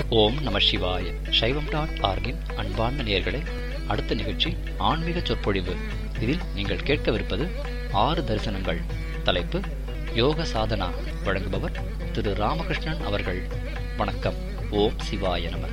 ஓம் நம சிவாய சைவம் டாட் ஆர்கின் அன்பார்ந்த நேயர்களே அடுத்த நிகழ்ச்சி ஆன்மீக சொற்பொழிவு இதில் நீங்கள் கேட்கவிருப்பது ஆறு தரிசனங்கள் தலைப்பு யோக சாதனா வழங்குபவர் திரு ராமகிருஷ்ணன் அவர்கள் வணக்கம் ஓம் சிவாய நம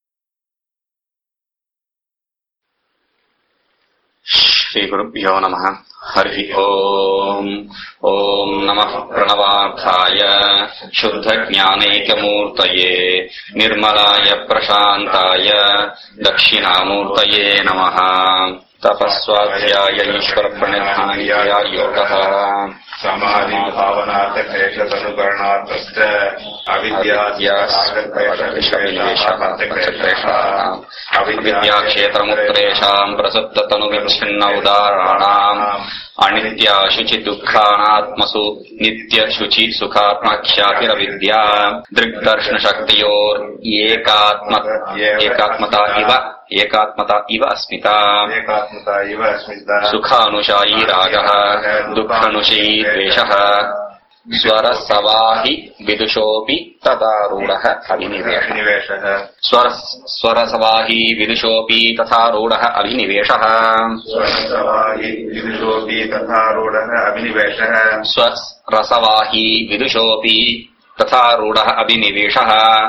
श्रीगुरुभ्यो नमः हरिः ओम् ॐ नमः प्रणवार्थाय शुद्धज्ञानैकमूर्तये निर्मलाय प्रशान्ताय दक्षिणामूर्तये नमः तपस्वाध्याय ईश्वरप्रणिधानाय योगः समाधिभावनार्थक्लेशतनुकरणार्थश्च अविद्याक्षेत्रमुत्रेषाम् प्रसप्ततनुविच्छिन्न उदाहरणाम् अनित्याशुचि दुःखानात्मसु नित्यशुचि सुखात्माख्यातिरविद्या दृग्दर्शनशक्तियोर्एकात्म एकात्मता इव एकात्मता इव अस्मिता एकात्मता इव अस्मिता सुखानुशायी रागः दुःखानुशयी द्वेषः स्वरसवाहि विदुषोऽपि तदारूढः अभिनिवेशः निवेशः स्वर स्वरसवाही विदुषोऽपि तथारूढः अभिनिवेशः स्वरसवाहि विदुषोऽपि तथारूढः अभिनिवेशः स्वरसवाही विदुषोऽपि तथारूढः अभिनिवेशः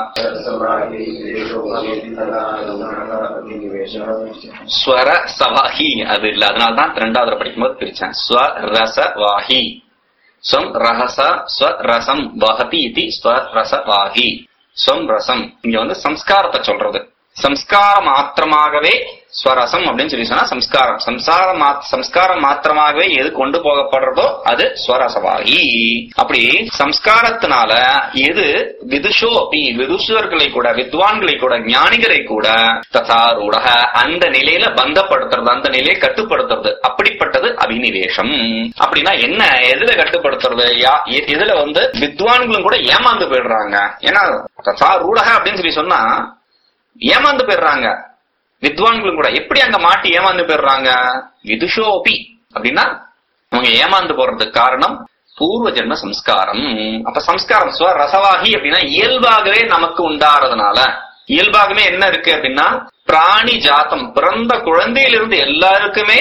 ஸ்வர சவாஹி அது இல்ல அதனால தான் ரெண்டாவது படிக்கும்போது பிரிச்சேன் ஸ்வரசவாஹி ஸ்வம் ரஹச ஸ்வரசம் வஹதி இது ஸ்வரசவாஹி ஸ்வம் ரசம் இங்க வந்து சம்ஸ்காரத்தை சொல்றது சம்ஸ்காரம் மாத்திரமாகவே ஸ்வரசம் அப்படின்னு சொல்லி சொன்னா சம்ஸ்காரம் சம்சாரம் மா- சம்ஸ்காரம் மாத்திரமாகவே எது கொண்டு போகப்படுறதோ அது ஸ்வரசவாகி அப்படி சம்ஸ்காரத்தினால எது விதுஷோ அப்படி விதுஷர்களை கூட வித்வான்களை கூட ஞானிகளை கூட ததாரூடக அந்த நிலையில பந்தப்படுத்துறது அந்த நிலையை கட்டுப்படுத்துறது அப்படிப்பட்டது அபினிவேஷம் அப்படின்னா என்ன எதுல கட்டுப்படுத்துறது யா- எ- இதுல வந்து வித்வான்களும் கூட ஏமாந்து போயிடுறாங்க ஏன்னா ததாரூடக அப்படின்னு சொல்லி சொன்னா ஏமாந்து போயிடுறாங்க வித்வான்களும் கூட எப்படி அங்க மாட்டி ஏமாந்து போயிடுறாங்க விதுஷோபி அப்படின்னா அவங்க ஏமாந்து போறதுக்கு காரணம் பூர்வ ஜென்ம சம்ஸ்காரம் அப்ப சம்ஸ்காரம் ஸ்வ ரசவாகி அப்படின்னா இயல்பாகவே நமக்கு உண்டாறதுனால இயல்பாகவே என்ன இருக்கு அப்படின்னா பிராணி ஜாத்தம் பிறந்த குழந்தையிலிருந்து எல்லாருக்குமே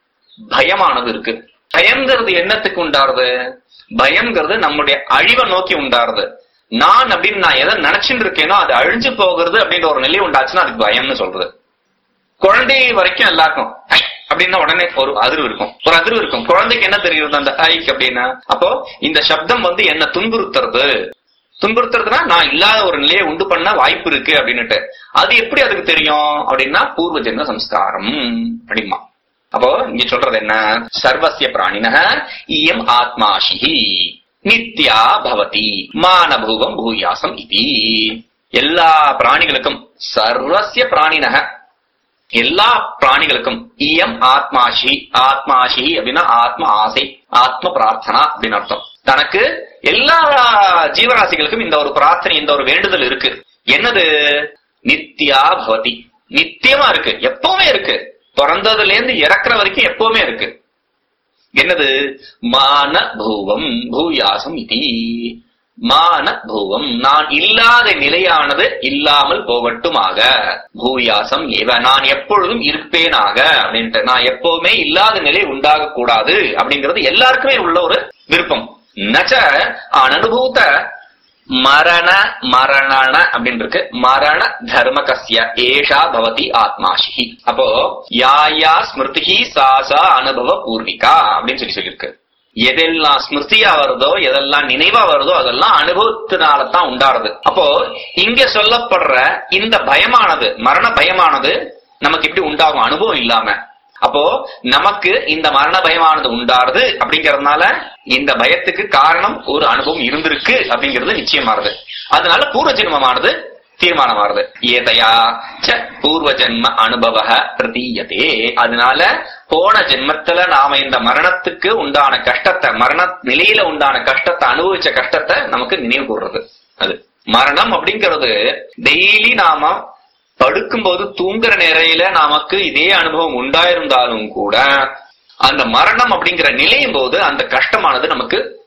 பயமானது இருக்கு பயம்ங்கிறது என்னத்துக்கு உண்டாருது பயம்ங்கிறது நம்முடைய அழிவை நோக்கி உண்டாருது நான் அப்படின்னு நான் எதை நினைச்சுட்டு இருக்கேனோ அது அழிஞ்சு போகிறது அப்படின்ற ஒரு நிலை உண்டாச்சுன்னா அதுக்கு பயம்னு சொல்றது குழந்தை வரைக்கும் எல்லாருக்கும் ஐ அப்படின்னா உடனே ஒரு அதிர்வு இருக்கும் ஒரு அதிர்வு இருக்கும் குழந்தைக்கு என்ன தெரியுது அந்த ஐக்கு அப்படின்னா அப்போ இந்த சப்தம் வந்து என்ன துன்புறுத்துறது துன்புறுத்துறதுனா நான் இல்லாத ஒரு நிலையை உண்டு பண்ண வாய்ப்பு இருக்கு அப்படின்னுட்டு அது எப்படி அதுக்கு தெரியும் அப்படின்னா பூர்வ ஜென்ம சம்ஸ்காரம் அப்படிமா அப்போ இங்க சொல்றது என்ன சர்வசிய பிராணின இயம் ஆத்மாஷி நித்யா பவதி மானபூவம் பூயாசம் இதி எல்லா பிராணிகளுக்கும் சர்வசிய பிராணினக எல்லா பிராணிகளுக்கும் இயம் ஆத்மாஷி ஆத்மாஷி அப்படின்னா ஆத்ம ஆசை ஆத்ம பிரார்த்தனா அப்படின்னு அர்த்தம் தனக்கு எல்லா ஜீவராசிகளுக்கும் இந்த ஒரு பிரார்த்தனை இந்த ஒரு வேண்டுதல் இருக்கு என்னது நித்யா பவதி நித்தியமா இருக்கு எப்பவுமே இருக்கு பிறந்ததுல இருந்து இறக்குற வரைக்கும் எப்பவுமே இருக்கு என்னது மான பூவம் பூயாசம் இதி மான பூவம் நான் இல்லாத நிலையானது இல்லாமல் போகட்டுமாக பூயாசம் ஏவ நான் எப்பொழுதும் இருப்பேனாக அப்படின்ட்டு நான் எப்பவுமே இல்லாத நிலை உண்டாக கூடாது அப்படிங்கிறது எல்லாருக்குமே உள்ள ஒரு விருப்பம் நச்ச அனனுபூத மரண மரணன அப்படின்னு இருக்கு மரண தர்மகஸ்ய ஏஷா பவதி ஆத்மாஷி அப்போ யாயா ஸ்மிருதி சாசா அனுபவ பூர்விகா அப்படின்னு சொல்லி சொல்லியிருக்கு எதெல்லாம் ஸ்மிருதியா வருதோ எதெல்லாம் நினைவா வருதோ அதெல்லாம் அனுபவத்தினால தான் உண்டாடுது அப்போ இங்க சொல்லப்படுற இந்த பயமானது மரண பயமானது நமக்கு எப்படி உண்டாகும் அனுபவம் இல்லாம அப்போ நமக்கு இந்த மரண பயமானது உண்டாருது அப்படிங்கறதுனால இந்த பயத்துக்கு காரணம் ஒரு அனுபவம் இருந்திருக்கு அப்படிங்கிறது நிச்சயமாறுது அதனால பூர்வ ஜென்மமானது தீர்மானமாறுது ஏதையா ச பூர்வ ஜென்ம அனுபவ பிரதீயதே அதனால போன ஜென்மத்துல நாம இந்த மரணத்துக்கு உண்டான கஷ்டத்தை மரண நிலையில உண்டான கஷ்டத்தை அனுபவிச்ச கஷ்டத்தை நமக்கு நினைவு கூறுறது அது மரணம் அப்படிங்கிறது டெய்லி நாம படுக்கும்போது தூங்குற நிலையில நமக்கு இதே அனுபவம் உண்டாயிருந்தாலும் கூட அந்த மரணம் அப்படிங்கிற நிலையும் போது அந்த கஷ்டமானது நமக்கு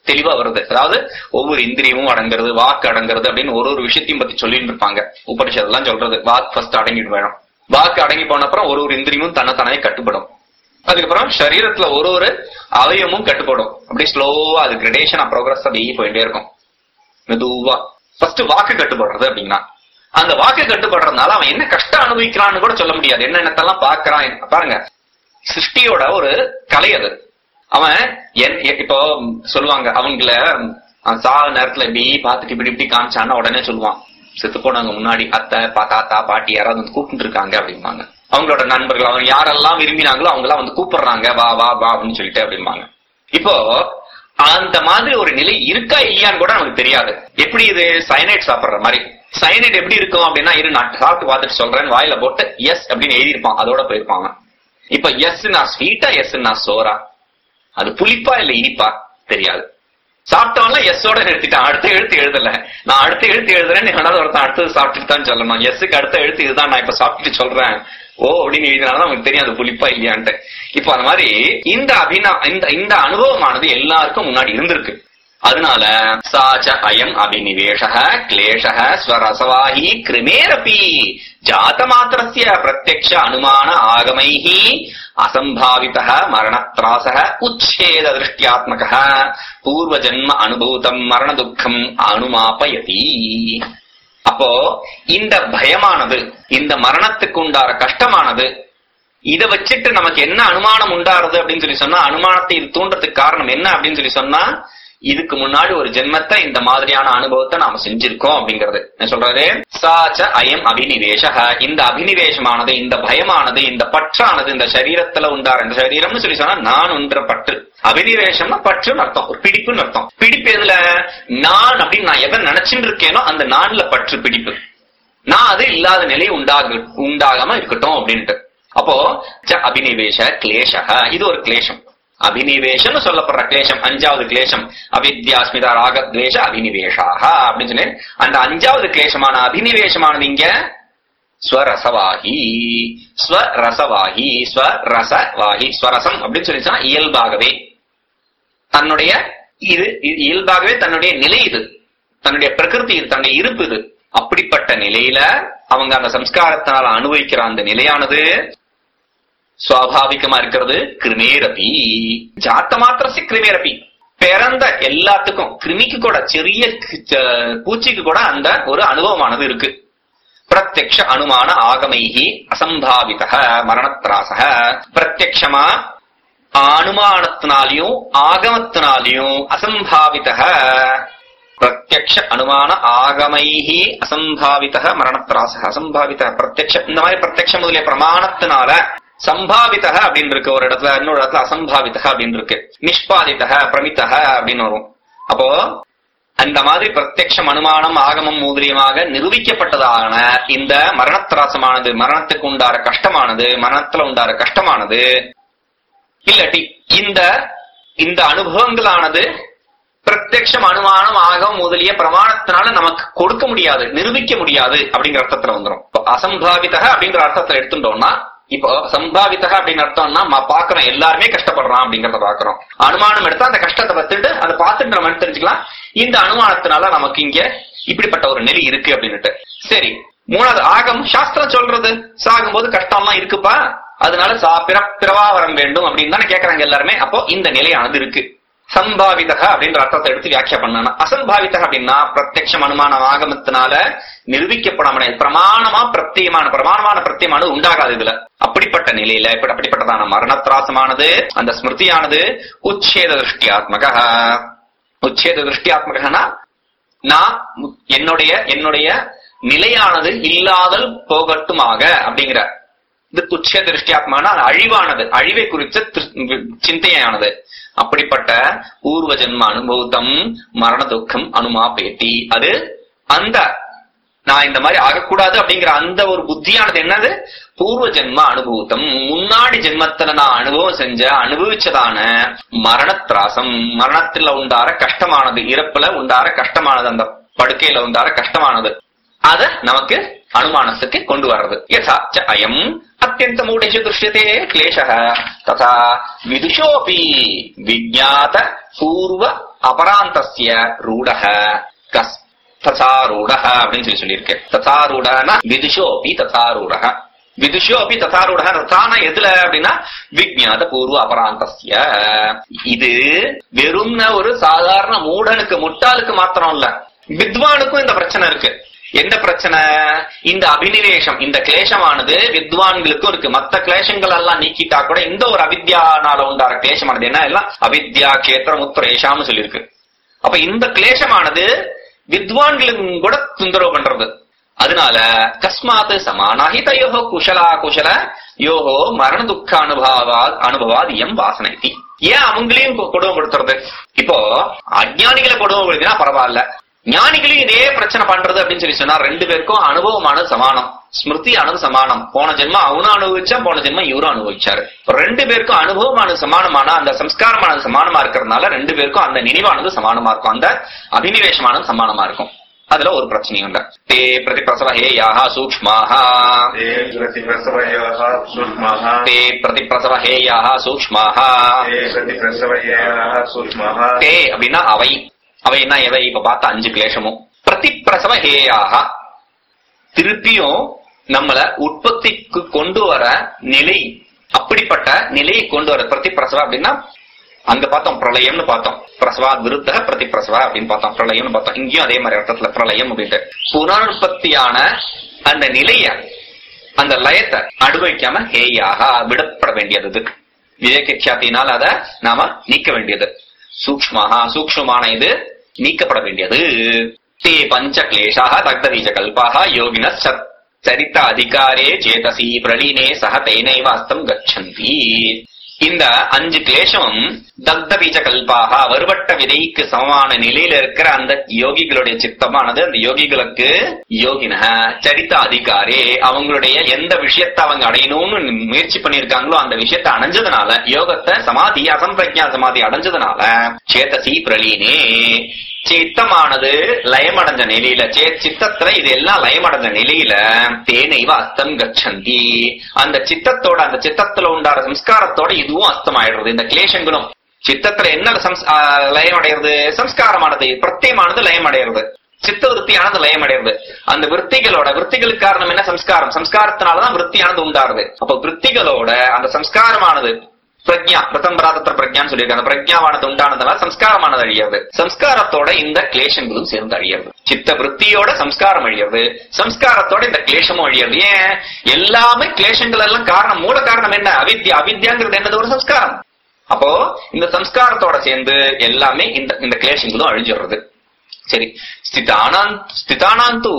தெளிவா வருது அதாவது ஒவ்வொரு இந்திரியமும் அடங்குறது வாக்கு அடங்குறது அப்படின்னு ஒரு ஒரு விஷயத்தையும் பத்தி சொல்லிட்டு இருப்பாங்க உபனிஷதெல்லாம் சொல்றது வாக்கு ஃபர்ஸ்ட் அடங்கிட்டு வேணும் வாக்கு அடங்கி போன அப்புறம் ஒரு ஒரு இந்திரியமும் தன்னைத்தானே கட்டுப்படும் அதுக்கப்புறம் சரீரத்துல ஒரு ஒரு அவயமும் கட்டுப்படும் அப்படி ஸ்லோவா அது கிரடேஷன் ப்ரோக்ரஸ் அப்படியே போயிட்டே இருக்கும் மெதுவா ஃபர்ஸ்ட் வாக்கு கட்டுப்படுறது அப்படின்னா அந்த வாக்கு கட்டுப்படுறதுனால அவன் என்ன கஷ்டம் அனுபவிக்கிறான்னு கூட சொல்ல முடியாது என்னென்னத்தெல்லாம் பாக்குறான் பாருங்க சிருஷ்டியோட ஒரு கலை அது அவன் என் எ- இப்போ சொல்லுவாங்க அவங்கள அவன் சாக நேரத்துல இப்படி பார்த்துட்டு இப்படி இப்படி காமிச்சான்னா உடனே சொல்லுவான் செத்து போனவங்க முன்னாடி அத்தை பா தாத்தா பாட்டி யாராவது வந்து கூப்பிட்டு இருக்காங்க அப்படிம்பாங்க அவங்களோட நண்பர்கள் அவங்க யாரெல்லாம் விரும்பினாங்களோ அவங்க எல்லாம் வந்து கூப்பிடுறாங்க வா வா வா அப்படின்னு சொல்லிட்டு அப்படிம்பாங்க இப்போ அந்த மாதிரி ஒரு நிலை இருக்கா இல்லையான்னு கூட நமக்கு தெரியாது எப்படி இது சயனைட் சாப்பிடுற மாதிரி சயனைட் எப்படி இருக்கும் அப்படின்னா இரு நான் சாப்பிட்டு பார்த்துட்டு சொல்றேன் வாயில போட்டு எஸ் அப்படின்னு எழுதியிருப்பான் அதோட போயிருப்பாங்க இப்ப எஸ் நான் ஸ்வீட்டா எஸ் நான் சோறா அது புளிப்பா இல்ல இனிப்பா தெரியாது சாப்பிட்டவன்ல எஸ்ஸோட நிறுத்திட்டான் அடுத்த எழுத்து எழுதல நான் அடுத்த எழுத்து எழுதுறேன் எவனாவது ஒருத்தன் அடுத்தது சாப்பிட்டுட்டு தான் சொல்லணும் எஸ்ஸுக்கு அடுத்த எழுத்து இதுதான் நான் இப்ப சாப்பிட்டுட்டு சொல்றேன் ஓ அப்படின்னு எழுதினாலும் நமக்கு தெரியாது புளிப்பா இல்லையான்ட்டு இப்போ அந்த மாதிரி இந்த அபினா இந்த இந்த அனுபவமானது எல்லாருக்கும் முன்னாடி இருந்திருக்கு அதனால சாச்ச அயம் அபினிவேஷ கிளேஷ ஸ்வரசவாஹி கிருமேரபி ஜாத மாத்திரஸ்ய பிரத்யக்ஷ அனுமான ஆகமைஹி அசம்பாவித மரணத்ராச உச்சேத திருஷ்டியாத்மக பூர்வ ஜன்ம அனுபூதம் மரண துக்கம் அனுமாபயதி அப்போ இந்த பயமானது இந்த மரணத்துக்கு உண்டார கஷ்டமானது இத வச்சுட்டு நமக்கு என்ன அனுமானம் உண்டாருது அப்படின்னு சொல்லி சொன்னா அனுமானத்தை இது தூண்டுறதுக்கு காரணம் என்ன அப்படின்னு சொல்லி சொன்னா இதுக்கு முன்னாடி ஒரு ஜென்மத்தை இந்த மாதிரியான அனுபவத்தை நாம செஞ்சிருக்கோம் அப்படிங்கிறது என்ன சொல்றாரு சாச்ச அயம் அபினிவேஷ இந்த அபினிவேஷமானது இந்த பயமானது இந்த பற்றானது இந்த சரீரத்துல உண்டார இந்த சரீரம்னு சொல்லி சொன்னா நான் ஒன்ற பற்று அபினிவேஷம்னா பற்றுன்னு அர்த்தம் ஒரு பிடிப்புன்னு அர்த்தம் பிடிப்பு எதுல நான் அப்படின்னு நான் எதை நினைச்சுட்டு இருக்கேனோ அந்த நான்ல பற்று பிடிப்பு நான் அது இல்லாத நிலை உண்டாகு உண்டாகாம இருக்கட்டும் அப்படின்ட்டு அப்போ ச அபினிவேஷ கிளேஷ இது ஒரு கிளேஷம் அபினிவேஷம் சொல்லப்படுற கிளேஷம் அஞ்சாவது கிளேஷம் அவித்யாஸ்மிதா ராகத்வேஷ அபினிவேஷாக அப்படின்னு சொல்லி அந்த அஞ்சாவது கிளேஷமான அபினிவேஷமானது இங்க ஸ்வரசவாகி ஸ்வரசவாகி ஸ்வரசவாகி ஸ்வரசம் அப்படின்னு சொல்லி சொன்னா இயல்பாகவே தன்னுடைய இது இது இயல்பாகவே தன்னுடைய நிலை இது தன்னுடைய பிரகிருதி இது தன்னுடைய இருப்பு இது அப்படிப்பட்ட நிலையில அவங்க அந்த சம்ஸ்காரத்தினால அனுபவிக்கிற அந்த நிலையானது சுவாபாவிகமா இருக்கிறது கிருமேரபி ஜாத்த மாத்திரசி கிருமேரபி பிறந்த எல்லாத்துக்கும் கிருமிக்கு கூட சிறிய கி- ச- பூச்சிக்கு கூட அந்த ஒரு அனுபவமானது இருக்கு பிரத்யக்ஷ அனுமான ஆகமைஹி அசம்பாவித மரணத்ராச பிரத்யக்ஷமா அனுமானத்தினாலையும் ஆகமத்தினாலையும் அசம்பாவித பிரத்யக்ஷ அனுமான ஆகமைஹி அசம்பாவித மரணத்ராச அசம்பாவித பிரத்யக்ஷ இந்த மாதிரி பிரத்யக்ஷ முதலிய பிரமாணத்தினால சம்பாவித அப்படின்னு இருக்கு ஒரு இடத்துல இன்னொரு இடத்துல அசம்பாவித அப்படின்னு இருக்கு நிஷ்பாதித பிரமித அப்படின்னு வரும் அப்போ அந்த மாதிரி பிரத்யக்ஷம் அனுமானம் ஆகமம் மூதிரியமாக நிரூபிக்கப்பட்டதான இந்த மரணத்ராசமானது மரணத்துக்கு உண்டார கஷ்டமானது மரணத்துல உண்டார கஷ்டமானது இல்லாட்டி இந்த இந்த அனுபவங்களானது பிரத்யக்ஷம் அனுமானம் ஆகம் முதலிய பிரமாணத்தினால நமக்கு கொடுக்க முடியாது நிரூபிக்க முடியாது அப்படிங்கிற அர்த்தத்துல வந்துரும் இப்போ அசம்பாவிதக அப்படிங்கிற அர்த்தத்துல எடுத்துட்டோம்னா இப்போ சம்பாவிதக அப்படின்னு அர்த்தம்னா ம- பாக்குறோம் எல்லாருமே கஷ்டப்படுறான் அப்படிங்கறத பாக்குறோம் அனுமானம் எடுத்தா அந்த கஷ்டத்தை பார்த்துட்டு அதை பார்த்துட்டு நம்ம என்ன தெரிஞ்சுக்கலாம் இந்த அனுமானத்தினால நமக்கு இங்க இப்படிப்பட்ட ஒரு நிலை இருக்கு அப்படின்னுட்டு சரி மூணாவது ஆகம் சாஸ்திரம் சொல்றது சாகும்போது கஷ்டம்லாம் இருக்குப்பா அதனால சா பிற பிறவா வரம் வேண்டும் அப்படின்னு தானே கேக்குறாங்க எல்லாருமே அப்போ இந்த நிலையானது இருக்கு சம்பாவிதக அப்படின்ற அர்த்தத்தை எடுத்து வியாக்கியா பண்ணா அசம்பாவிதக அப்படின்னா பிரத்யக்ஷம் அனுமானம் ஆகமத்தினால நிரூபிக்கப்படாம பிரமாணமா பிரத்தியமான பிரமாணமான பிரத்தியமானது உண்டாகாது இதுல அப்படிப்பட்ட நிலையில இப்படி அப்படிப்பட்டதான மரணத்ராசமானது அந்த ஸ்மிருதியானது உச்சேத திருஷ்டியாத்மக உச்சேத திருஷ்டியாத்மகனா நான் மு- என்னுடைய என்னுடைய நிலையானது இல்லாதல் போகட்டுமாக அப்படிங்கிற இது துச்ச திருஷ்டியாத்மான அது அழிவானது அழிவை குறித்த திரு- சிந்தையானது அப்படிப்பட்ட பூர்வ ஜென்ம அனுபவத்தம் மரண துக்கம் அனுமாபேட்டி அது அந்த நான் இந்த மாதிரி ஆகக்கூடாது அப்படிங்கிற அந்த ஒரு புத்தியானது என்னது பூர்வ ஜென்ம அனுபவத்தம் முன்னாடி ஜென்மத்துல நான் அனுபவம் செஞ்ச அனுபவிச்சதான மரணத்ராசம் மரணத்துல உண்டார கஷ்டமானது இறப்புல உண்டார கஷ்டமானது அந்த படுக்கையில உண்டார கஷ்டமானது அத நமக்கு அனுமானத்துக்கு கொண்டு வர்றது யதா ச அயம் அத்தியந்த மூடேஷு திருஷ்யத்தே கிளேஷ ததா விதுஷோபி விஜாத பூர்வ அபராந்தஸ்ய ரூடக கஸ் தசாரூடக அப்படின்னு சொல்லி சொல்லியிருக்கு தசாரூடனா விதுஷோபி தசாரூடக விதுஷோபி தசாரூடக ரத்தான எதுல அப்படின்னா விஜ்ஞாத பூர்வ அபராந்தஸ்ய இது வெறும் ஒரு சாதாரண மூடனுக்கு முட்டாளுக்கு மாத்திரம் இல்ல வித்வானுக்கும் இந்த பிரச்சனை இருக்கு என்ன பிரச்சனை இந்த அபினிவேஷம் இந்த கிளேசமானது வித்வான்களுக்கும் இருக்கு மத்த கிளேசங்கள் எல்லாம் நீக்கிட்டா கூட இந்த ஒரு அவித்யானால உண்டான கிளேசமானது என்ன எல்லாம் அவித்யா கேத்திரம் உத்தரேஷாம்னு சொல்லியிருக்கு அப்ப இந்த கிளேசமானது வித்வான்களுக்கும் கூட தொந்தரவு பண்றது அதனால கஸ்மாத் சமானாஹிதயோகோ குஷலா குஷல யோகோ மரண துக்க அனுபவா அனுபவாத் எம் வாசனை ஏன் அவங்களையும் கொ- கொடுமைப்படுத்துறது இப்போ அஜ்ஞானிகளை கொடுமைப்படுத்தினா பரவாயில்ல ஞானிகளையும் இதே பிரச்சனை பண்றது அப்படின்னு சொல்லி சொன்னா ரெண்டு பேருக்கும் அனுபவமானது சமானம் ஸ்மிருதி ஆனது சமானம் போன ஜென்மம் அவனும் அனுபவிச்சா போன ஜென்மம் இவரும் அனுபவிச்சாரு இப்ப ரெண்டு பேருக்கும் அனுபவமானது சமானமான அந்த சம்ஸ்காரமானது சமானமா இருக்கிறதுனால ரெண்டு பேருக்கும் அந்த நினைவானது சமானமா இருக்கும் அந்த அபினிவேஷமானது சமானமா இருக்கும் அதுல ஒரு பிரச்சனையும் உண்டு தே பிரதிபிரசவ ஹேயாக சூக்ஷ்மாக ते प्रतिप्रसवयोः सूक्ष्मः தே பிரதிபிரசவ ஹேயாக சூக்ஷ்மாக ते प्रतिप्रसवयोः सूक्ष्मः தே அப்படின்னா அவை அவைன்னா எவை இப்ப பார்த்த அஞ்சு கிளேசமும் பிரதிப்பிரசவ ஹேயாக திருப்பியும் நம்மள உற்பத்திக்கு கொண்டு வர நிலை அப்படிப்பட்ட நிலையை கொண்டு வர பிரதிப்பிரசவ அப்படின்னா அங்க பார்த்தோம் பிரளயம்னு பார்த்தோம் பிரசவா விருத்த பிரதிப்பிரசவ அப்படின்னு பார்த்தோம் பிரளயம்னு பார்த்தோம் இங்கேயும் அதே மாதிரி அர்த்தத்துல பிரளயம் அப்படின்ட்டு புனருற்பத்தியான அந்த நிலைய அந்த லயத்தை அனுபவிக்காம ஹேயாக விடப்பட வேண்டியது இது. விவேகியாத்தினால் அதை நாம நீக்க வேண்டியது சூக்ஷ்மஹா சூக்ஷ்மமான இது நீக்கப்பட வேண்டியது தே பஞ்ச கிளேஷாக தக்த பீஜ கல்பாக யோகின சத் சரித்த அதிகாரே சேதசி பிரலீனே சக தேனைவ அஸ்தம் கச்சந்தி இந்த அஞ்சு கிளேசமும் தக்த பீஜ கல்பாக வருபட்ட விதைக்கு சமமான நிலையில இருக்கிற அந்த யோகிகளுடைய சித்தமானது அந்த யோகிகளுக்கு யோகின சரித்த அதிகாரே அவங்களுடைய எந்த விஷயத்தை அவங்க அடையணும்னு முயற்சி பண்ணிருக்காங்களோ அந்த விஷயத்தை அடைஞ்சதுனால யோகத்தை சமாதி அசம்பிரஜா சமாதி அடைஞ்சதுனால சேதசி பிரலீனே சித்தமானது லயமடைஞ்ச நிலையில சே சித்தத்துல இது எல்லாம் லயமடைஞ்ச நிலையில தேனைவ அஸ்தம் கச்சந்தி அந்த சித்தத்தோட அந்த சித்தத்துல உண்டான சம்ஸ்காரத்தோட இதுவும் அஸ்தமாயிடுறது இந்த கிளேசங்களும் சித்தத்துல என்ன சம்ஸ்- ஆ, லயம் அடையிறது சம்ஸ்காரமானது பிரத்தியமானது லயம் அடையிறது சித்த விருத்தியானது லயம் அடையிறது அந்த விற்த்திகளோட விற்த்திகளுக்கு காரணம் என்ன சம்ஸ்காரம் சம்ஸ்காரத்தினாலதான் விற்த்தியானது உண்டாருது அப்ப விற்த்திகளோட அந்த சம்ஸ்காரமானது பிரக்ஞா பிரதம் பிராதத்திர பிரக்ஞான்னு சொல்லியிருக்காங்க பிரக்ஞாவானது உண்டானதுனால சம்ஸ்காரமானது அழியாது சம்ஸ்காரத்தோட இந்த கிளேசங்களும் சேர்ந்து அழியாது சித்த விற்த்தியோட சம்ஸ்காரம் அழியாது சம்ஸ்காரத்தோட இந்த கிளேசமும் அழியாது ஏன் எல்லாமே கிளேசங்கள் எல்லாம் காரணம் மூல காரணம் என்ன அவித்யா அவித்யாங்கிறது என்னது ஒரு சம்ஸ்காரம் அப்போ இந்த சம்ஸ்காரத்தோட சேர்ந்து எல்லாமே இந்த இந்த கிளேசங்களும் அழிஞ்சிடுறது சரி ஸ்திதானான் ஸ்திதானாந்து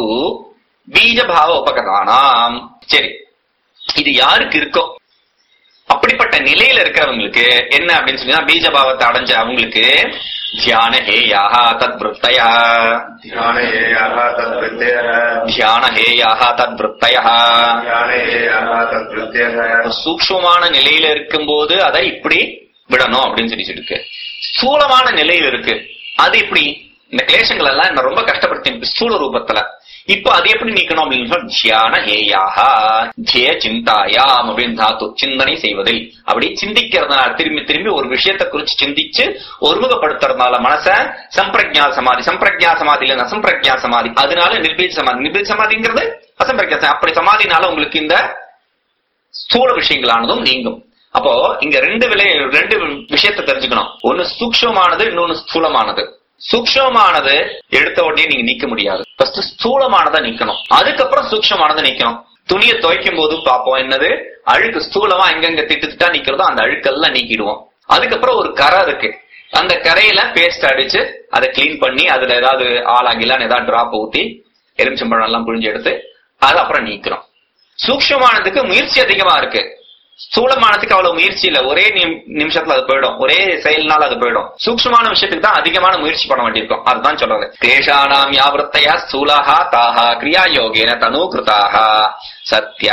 பீஜபாவ உபகரணாம் சரி இது யாருக்கு இருக்கோ அப்படிப்பட்ட நிலையில இருக்கிறவங்களுக்கு என்ன அப்படின்னு சொன்னா பீஜபாவத்தை அடைஞ்ச அவங்களுக்கு தியான ஹேயாக தத் விருத்தயா ध्यानयेयः तद्वृत्तयः தியான ஹேயாக தத் விருத்தயா ध्यानयेयः तद्वृत्तयः சூக்ஷ்மமான நிலையில இருக்கும்போது அதை இப்படி விடணும் அப்படின்னு சொல்லி இருக்கு ஸ்தூலமான நிலையில இருக்கு அது இப்படி இந்த கிளேசங்கள் எல்லாம் என்ன ரொம்ப கஷ்டப்படுத்தி ஸ்தூல ரூபத்துல இப்ப அது எப்படி நீக்கணும் அப்படின்னு சொன்னா தியான ஹேயாக ஜே சிந்தாயாம் அப்படின்னு தாத்து சிந்தனை செய்வதில் அப்படி சிந்திக்கிறதுனால திரும்பி திரும்பி ஒரு விஷயத்தை குறிச்சு சிந்திச்சு ஒருமுகப்படுத்துறதுனால மனச சம்பிரஜா சமாதி சம்பிரஜா சமாதி இல்ல அசம்பிரஜா சமாதி அதனால நிர்பீஜ சமாதி நிர்பீஜ சமாதிங்கிறது அசம்பிரஜா சமாதி. அப்படி சமாதினால உங்களுக்கு இந்த ஸ்தூல விஷயங்களானதும் நீங்கும் அப்போ இங்க ரெண்டு விலை ரெண்டு விஷயத்தை தெரிஞ்சுக்கணும் ஒன்னு சூக்ஷமானது இன்னொன்னு ஸ்தூலமானது சூக்ஷமானது எடுத்த உடனே நீங்க நீக்க முடியாது ஃபர்ஸ்ட் ஸ்தூலமானதை நீக்கணும் அதுக்கப்புறம் சூக்ஷமானதை நீக்கணும் துணியை துவைக்கும் போது பார்ப்போம் என்னது அழுக்கு ஸ்தூலமா எங்கெங்க திட்டு திட்டா நிக்கிறதோ அந்த அழுக்கெல்லாம் நீக்கிடுவோம் அதுக்கப்புறம் ஒரு கரை இருக்கு அந்த கரையில பேஸ்ட் அடிச்சு அதை கிளீன் பண்ணி அதுல ஏதாவது ஆளாகிலான்னு ஏதாவது டிராப் ஊத்தி எலுமிச்சம்பழம் எல்லாம் புழிஞ்சு எடுத்து அதை அப்புறம் நீக்கிறோம் சூக்ஷ்மமானதுக்கு முயற்சி அதிகமா இருக்கு ஸ்தூலமானதுக்கு அவ்வளவு முயற்சி இல்ல ஒரே நிம்- நிமிஷத்துல அது போயிடும் ஒரே செயல்னால அது போயிடும் சூக்ஷ்மமான விஷயத்துக்கு தான் அதிகமான முயற்சி பண்ண வேண்டியிருக்கும் அதுதான் சொல்றது கிளேஷானாம் யாவிருத்தையா ஸ்தூலாக தாஹா கிரியா யோகேன தனூகிருதாக சத்ய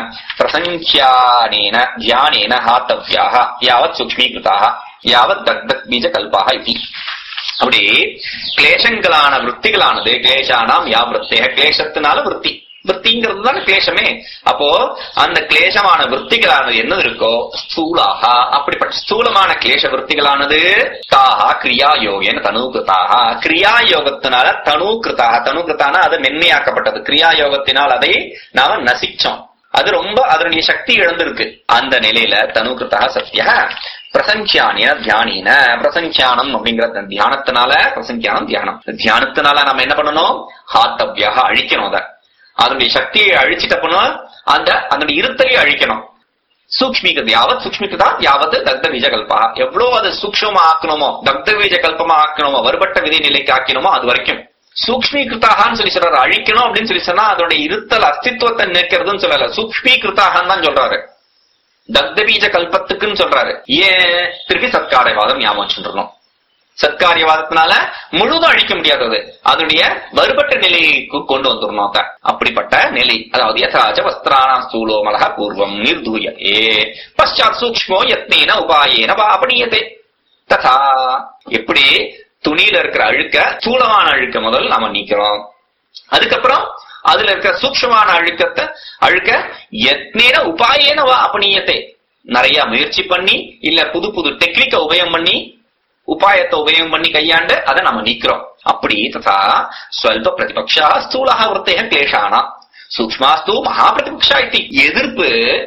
பிரசங்கியானேன தியானேன ஹாத்தவ்யாக யாவத் சூக்ஷ்மீகிருதாக யாவத் தக்தக் பீஜ கல்பாக இது அப்படி கிளேசங்களான விற்த்திகளானது கிளேஷானாம் யா விற்த்தேக கிளேசத்தினால விற்பி விற்த்திங்கிறது தான் கிளேசமே அப்போ அந்த கிளேசமான விற்த்திகளானது என்னது இருக்கோ ஸ்தூலாகா அப்படிப்பட்ட ஸ்தூலமான கிளேச விற்த்திகளானது தாகா கிரியா யோகேன தனுகிருத்தாக கிரியா யோகத்தினால தனுகிருத்தாக தனுகிருத்தான அது மென்மையாக்கப்பட்டது கிரியா யோகத்தினால் அதை நாம நசிச்சோம் அது ரொம்ப அதனுடைய சக்தி இழந்திருக்கு அந்த நிலையில தனுகிருத்தா சத்திய பிரசங்கியானிய தியானின பிரசங்கியானம் அப்படிங்கிற அந்த தியானத்தினால பிரசங்கியானம் தியானம் தியானத்தினால நம்ம என்ன பண்ணணும் ஹாத்தவ்யாக அழிக்கணும் அதை அதனுடைய சக்தியை அழிச்சிட்டப்போ அந்த அதனுடைய இருத்தலையை அழிக்கணும் சூக்ஷ்மிகது யாவத் சூக்ஷ்மிகதா யாவத் தக்த பீஜ கல்பா எவ்வளவு அது சூக்ஷ்மமா ஆக்கணுமோ தக்த பீஜ கல்பமா ஆக்கணுமோ வருபட்ட விதி நிலைக்கு ஆக்கணுமோ அது வரைக்கும் சூக்ஷ்மீகிருத்தாகான்னு சொல்லி சொல்றாரு அழிக்கணும் அப்படின்னு சொல்லி சொன்னா அதோட இருத்தல் அஸ்தித்வத்தை நிற்கிறதுன்னு சொல்லல சூக்ஷ்மீகிருத்தாகான்னு தான் சொல்றாரு தக்த பீஜ கல்பத்துக்குன்னு சொல்றாரு ஏன் திருப்பி சத்காரியவாதம் ஞாபகம் வச்சுருக்கணும் சத்காரியவாதத்தினால முழுதும் அழிக்க முடியாதது அதனுடைய வருபட்ட நிலைக்கு கொண்டு வந்துடணும் அத அப்படிப்பட்ட நிலை அதாவது யதாச்ச வஸ்திராணா ஸ்தூலோ மலக பூர்வம் நிர்தூய ஏ பஷாத் சூக்ஷ்மோ யத்னேன உபாயேன வாபணியதே ததா எப்படி துணியில இருக்கிற அழுக்க ஸ்தூலமான அழுக்க முதல் நாம நீக்கிறோம் அதுக்கப்புறம் அதுல இருக்கிற சூக்ஷ்மமான அழுக்கத்தை அழுக்க எத்னேன உபாயேன வா அபணியத்தை நிறைய முயற்சி பண்ணி இல்ல புது புது டெக்னிக்க உபயோகம் பண்ணி உபாயத்தை உபயோகம் பண்ணி கையாண்டு அதை நம்ம நீக்கிறோம் அப்படி ததா ஸ்வல்ப பிரதிபக்ஷா ஸ்தூலா விருத்தேக கிளேஷானா சூக்மாஸ்து மகா பிரதிபக்ஷா இத்தி எதிர்ப்பு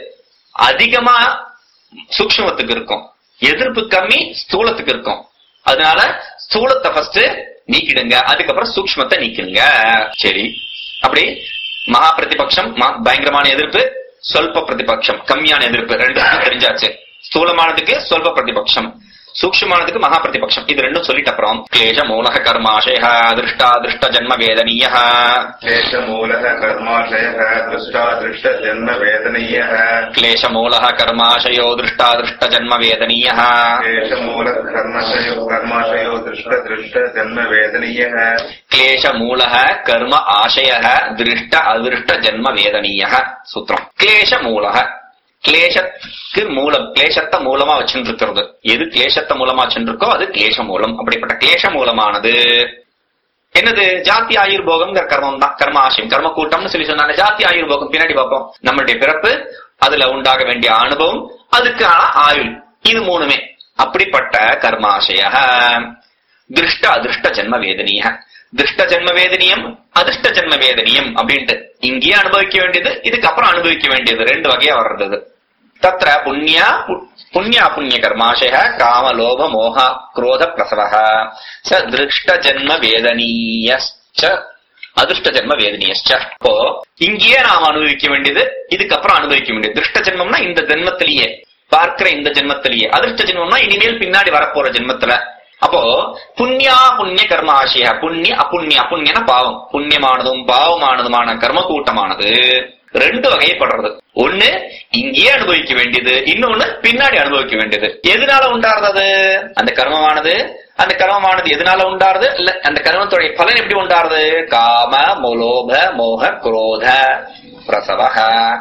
அதிகமா சூக்ஷ்மத்துக்கு இருக்கும் எதிர்ப்பு கம்மி ஸ்தூலத்துக்கு இருக்கும் அதனால ஸ்தூலத்தை ஃபர்ஸ்ட் நீக்கிடுங்க அதுக்கப்புறம் சூக்ஷ்மத்தை நீக்கிடுங்க சரி அப்படி மகா பிரதிபக்ஷம் ம- பயங்கரமான எதிர்ப்பு சொல்ப பிரதிபக்ஷம் கம்மியான எதிர்ப்பு ரெண்டு தெரிஞ்சாச்சு ஸ்தூலமானதுக்கு சொல்ப பிரதிபக்ஷம் சூக்ஷ்மமானதுக்கு மகா பிரதிபக்ஷம் இது ரெண்டும் சொல்லிட்ட அப்புறம் கிளேஷ மூலக கர்மாசய திருஷ்டா திருஷ்ட ஜன்ம வேதனீய क्लेशमूलः कर्माशयः दृष्टा दृष्टजन्मवेदनीयः கிளேஷ மூலக கர்மாசயோ திருஷ்டா திருஷ்ட ஜன்ம வேதனீய क्लेशमूलः कर्मशयो कर्माशयो दृष्टदृष्टजन्मवेदनीयः கிளேஷ மூலக கர்ம ஆசய திருஷ்ட அதிருஷ்ட ஜன்ம வேதனீய சூத்திரம் கிளேஷ மூலக கிளேசத்துக்கு மூலம் கிளேசத்தை மூலமா வச்சுட்டு இருக்கிறது எது கிளேசத்தை மூலமா வச்சுருக்கோ அது கிளேச மூலம் அப்படிப்பட்ட கிளேச மூலமானது என்னது ஜாதி ஆயுர்போகம்ங்கிற கர்மம் தான் கர்ம ஆசயம் கர்ம கூட்டம்னு சொல்லி சொன்னாங்க ஜாதி ஆயுர்போகம் பின்னாடி பார்ப்போம் நம்மளுடைய பிறப்பு அதுல உண்டாக வேண்டிய அனுபவம் அதுக்கான ஆயுள் இது மூணுமே அப்படிப்பட்ட கர்மாசய திருஷ்ட அதிருஷ்ட ஜென்ம வேதனீய திருஷ்ட ஜென்ம வேதனியம் அதிர்ஷ்ட ஜென்ம வேதனியம் அப்படின்ட்டு இங்கேயே அனுபவிக்க வேண்டியது இதுக்கப்புறம் அனுபவிக்க வேண்டியது ரெண்டு வகையா வர்றது இது. தத்ர புண்ணியா பு- புண்ணியா புண்ணிய கர்மாசய காம லோப மோக குரோத பிரசவ ச திருஷ்ட ஜென்ம வேதனீயச்ச அதிர்ஷ்ட ஜென்ம வேதனீயச்ச இப்போ இங்கேயே நாம் அனுபவிக்க வேண்டியது இதுக்கப்புறம் அனுபவிக்க வேண்டியது திருஷ்ட ஜென்மம்னா இந்த ஜென்மத்திலேயே பார்க்கிற இந்த ஜென்மத்திலேயே அதிர்ஷ்ட ஜென்மம்னா இனிமேல் பின்னாடி வரப்போற ஜென்மத்துல அப்போ புண்ணியா புண்ணிய கர்ம ஆசையா புண்ணிய அப்புண்ணிய அப்புண்ணியன பாவம் புண்ணியமானதும் பாவமானதுமான கர்ம கூட்டமானது ரெண்டு வகைப்படுறது ஒண்ணு இங்கேயே அனுபவிக்க வேண்டியது இன்னொன்னு பின்னாடி அனுபவிக்க வேண்டியது எதனால உண்டாறது அந்த கர்மமானது அந்த கர்மமானது எதனால உண்டாருது இல்ல அந்த கர்மத்துடைய பலன் எப்படி உண்டாருது காம மோலோப மோக குரோத பிரசவக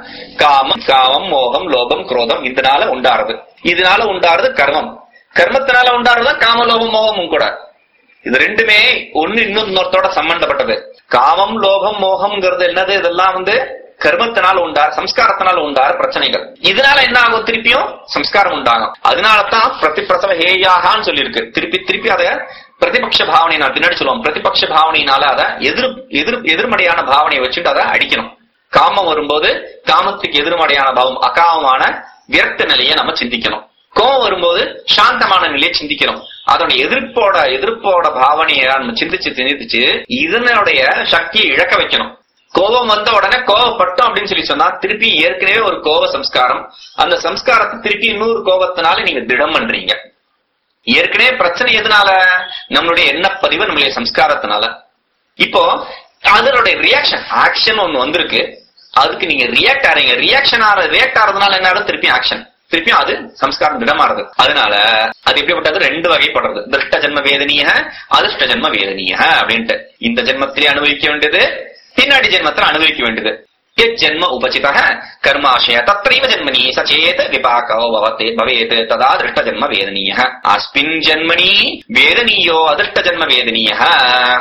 காமம் காமம் மோகம் லோபம் குரோதம் இதனால உண்டாருது இதனால உண்டாருது கர்மம் கர்மத்தினால உண்டாருதான் காம லோபம் மோகமும் கூட இது ரெண்டுமே ஒண்ணு இன்னொருத்தோட சம்பந்தப்பட்டது காமம் லோகம் மோகம்ங்கிறது என்னது இதெல்லாம் வந்து கர்மத்தினால உண்டார் சம்ஸ்காரத்தினால உண்டார் பிரச்சனைகள் இதனால என்ன ஆகும் திருப்பியும் சம்ஸ்காரம் உண்டாகும் அதனாலதான் பிரதிப்பிரசவ ஹேயாகான்னு சொல்லியிருக்கு திருப்பி திருப்பி அதை பிரதிபக்ஷ பாவனையினால் பின்னாடி சொல்லுவோம் பிரதிபக்ஷ பாவனையினால அதை எதிர் எதிர் எதிர்மறையான பாவனையை வச்சுட்டு அதை அடிக்கணும் காமம் வரும்போது காமத்துக்கு எதிர்மறையான பாவம் அகாமமான விரக்த நிலையை நம்ம சிந்திக்கணும் கோபம் வரும்போது சாந்தமான நிலையை சிந்திக்கிறோம் அதோட எதிர்ப்போட எதிர்ப்போட பாவனையை நம்ம சிந்திச்சு சிந்திச்சு இதனுடைய சக்தியை இழக்க வைக்கணும் கோபம் வந்த உடனே கோபப்பட்டோம் அப்படின்னு சொல்லி சொன்னா திருப்பி ஏற்கனவே ஒரு கோப சம்ஸ்காரம் அந்த சம்ஸ்காரத்தை திருப்பி இன்னொரு கோபத்தினால நீங்க திடம் பண்றீங்க ஏற்கனவே பிரச்சனை எதனால நம்மளுடைய எண்ணப்பதிவு நம்மளுடைய சம்ஸ்காரத்தினால இப்போ அதனுடைய ரியாக்ஷன் ஆக்ஷன் ஒண்ணு வந்திருக்கு அதுக்கு நீங்க ரியாக்ட் ஆறீங்க ரியாக்ஷன் ஆற ரியாக்ட் ஆறதுனால என்ன ஆகுது திருப்பி ஆக்ஷன் திருப்பியும் அது சம்ஸ்காரம் திடமாறுது அதனால அது எப்படிப்பட்டது ரெண்டு வகைப்படுறது திருஷ்ட ஜென்ம வேதனீய அதிர்ஷ்ட ஜென்ம வேதனீய அப்படின்ட்டு இந்த ஜென்மத்திலே அனுபவிக்க வேண்டியது பின்னாடி ஜென்மத்துல அனுபவிக்க வேண்டியது ஜென்ம உபசித கர்மாशय तत्रैव जन्मनि सचेत विपाको भवते भवेत् तदा दृष्टजन्म वेदनीयः अस्मिन् जन्मनि वेदनीयो अदृष्टजन्म वेदनीयः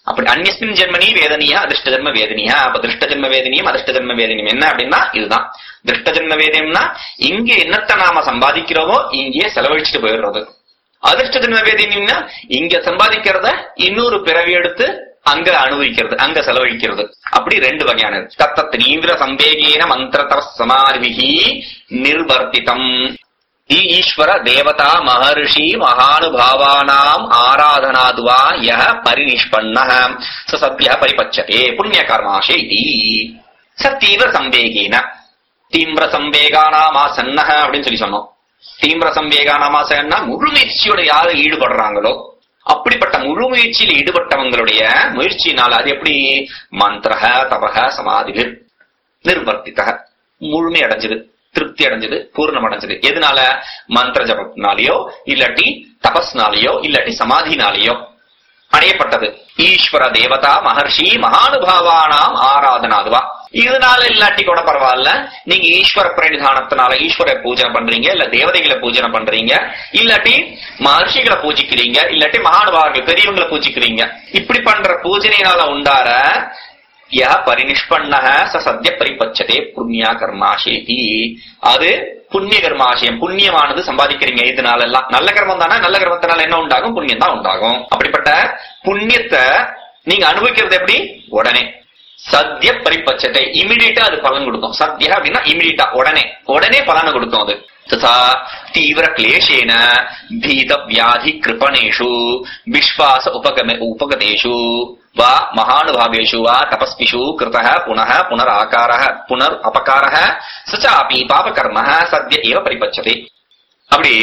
அப்படி அந்நியஸ்மின் ஜென்மனி வேதனியா அதிர்ஷ்ட ஜென்ம வேதனியா அப்ப திருஷ்ட ஜென்ம வேதனியும் அதிர்ஷ்ட ஜென்ம வேதனியும் என்ன அப்படின்னா இதுதான் திருஷ்ட ஜென்ம வேதனியம்னா இங்க என்னத்தை நாம சம்பாதிக்கிறோமோ இங்கேயே செலவழிச்சுட்டு போயிடுறது அதிர்ஷ்ட ஜென்ம வேதனியம்னா இங்க சம்பாதிக்கிறத இன்னொரு பிறவி எடுத்து அங்க அனுபவிக்கிறது அங்க செலவழிக்கிறது அப்படி ரெண்டு வகையானது தத்த தீவிர சம்பேகேன மந்திர தவ சமாரிகி நிர்வர்த்திதம் ஈ ஈஸ்வர தேவதா மகர்ஷி மகானுபாவானாம் ஆராதனாதுவா யஹ பரிநிஷ்பன்ன ச சத்ய பரிபச்சதே புண்ணிய கர்மாஷே இதி ச தீவிர சம்பேகேன தீவிர சம்பேகானாமா சன்னஹ அப்படின்னு சொல்லி சொன்னோம் தீவிர சம்பேகானாமா சன்னா முழு முயற்சியோட யாரு ஈடுபடுறாங்களோ அப்படிப்பட்ட முழு முயற்சியில் ஈடுபட்டவங்களுடைய முயற்சியினால் அது எப்படி மந்திரக தபக சமாதிகள் நிர்வர்த்தித்தக முழுமை அடைஞ்சது திருப்தி அடைஞ்சது பூர்ணம் அடைஞ்சது எதனால மந்திர ஜபத்தினாலேயோ இல்லாட்டி தபஸ்னாலேயோ இல்லாட்டி சமாதினாலேயோ அடையப்பட்டது ஈஸ்வர தேவதா மகர்ஷி மகானுபாவானாம் ஆராதனாதுவா இதனால இல்லாட்டி கூட பரவாயில்ல நீங்க ஈஸ்வர பிரணிதானத்தினால ஈஸ்வர பூஜனை பண்றீங்க இல்ல தேவதைகளை பூஜனை பண்றீங்க இல்லாட்டி மகர்ஷிகளை பூஜிக்கிறீங்க இல்லாட்டி மகானுபாவர்கள் பெரியவங்களை பூஜிக்கிறீங்க இப்படி பண்ற பூஜனையினால உண்டார ய பரிநிஷ்பண்ணக ச சத்ய பரிபச்சதே புண்ணியா கர்மாஷேதி அது புண்ணிய கர்மாசயம் புண்ணியமானது சம்பாதிக்கிறீங்க இதனால எல்லாம் நல்ல கர்மம் தானே நல்ல கர்மத்தினால என்ன உண்டாகும் புண்ணியம் தான் உண்டாகும் அப்படிப்பட்ட புண்ணியத்தை நீங்க அனுபவிக்கிறது எப்படி உடனே சத்ய பரிபச்சத்தை இமிடியேட்டா அது பலன் கொடுக்கும் சத்யா அப்படின்னா இமிடியேட்டா உடனே உடனே பலனை கொடுக்கும் அது तथा तीव्र क्लेशेन भीत व्याधि कृपणेषु विश्वास उपगमे उपगतेषु वा महानुभावेषु वा तपस्विषु कृतः पुनः पुनराकारः पुनर् अपकारः स चापि पापकर्मः सद्य एव परिपच्यते அப்படி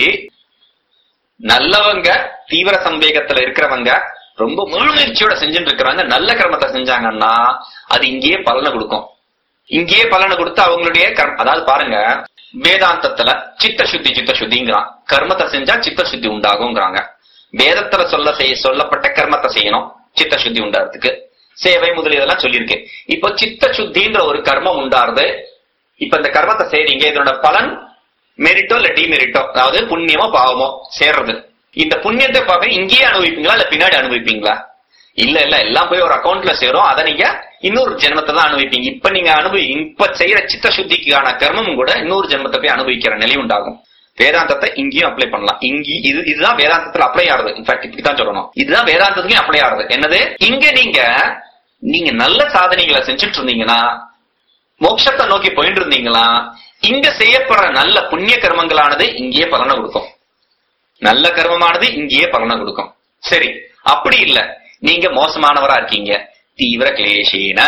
நல்லவங்க தீவிர சந்தேகத்துல இருக்கிறவங்க ரொம்ப முழு முயற்சியோட செஞ்சுட்டு இருக்கிறவங்க நல்ல கர்மத்தை செஞ்சாங்கன்னா அது இங்கேயே பலனை கொடுக்கும் இங்கேயே பலனை கொடுத்து அவங்களுடைய கர்ம அதாவது பாருங்க வேதாந்தத்துல சித்த சுத்தி சித்த சுத்திங்கிறான் கர்மத்தை செஞ்சா சித்த சுத்தி உண்டாகுங்கிறாங்க வேதத்துல சொல்ல செய்ய சொல்லப்பட்ட கர்மத்தை செய்யணும் சித்த சுத்தி உண்டாறதுக்கு சேவை முதலியதெல்லாம் சொல்லியிருக்கு இப்போ சித்த சுத்தின்ற ஒரு கர்மம் உண்டாருது இப்ப இந்த கர்மத்தை செய்றீங்க இதனோட பலன் மெரிட்டோ இல்ல டிமெரிட்டோ அதாவது புண்ணியமோ பாவமோ சேர்றது இந்த புண்ணியத்தை பாவம் இங்கேயே அனுபவிப்பீங்களா இல்ல பின்னாடி அனுபவிப்பீங்களா இல்ல இல்ல எல்லாம் போய் ஒரு அக்கௌண்ட்ல சேரும் அதை நீங்க இன்னொரு ஜென்மத்தை தான் அனுபவிப்பீங்க இப்ப நீங்க அனுபவி இப்ப செய்யற சித்த சுத்திக்கான கர்மமும் கூட இன்னொரு ஜென்மத்தை போய் அனுபவிக்கிற நிலை உண்டாகும் வேதாந்தத்தை இங்கேயும் அப்ளை பண்ணலாம் இங்கே இது இதுதான் வேதாந்தத்துல அப்ளை ஆகுது இன்ஃபேக்ட் இப்படிதான் சொல்லணும் இதுதான் வேதாந்தத்துக்கும் அப்ளை ஆகுது என்னது இங்க நீங்க நீங்க நல்ல சாதனைகளை செஞ்சுட்டு இருந்தீங்கன்னா மோட்சத்தை நோக்கி போயிட்டு இருந்தீங்களா இங்க செய்யப்படுற நல்ல புண்ணிய கர்மங்களானது இங்கேயே பலனை கொடுக்கும் நல்ல கர்மமானது இங்கேயே பலனை கொடுக்கும் சரி அப்படி இல்ல நீங்க மோசமானவரா இருக்கீங்க தீவிர கிளேஷேன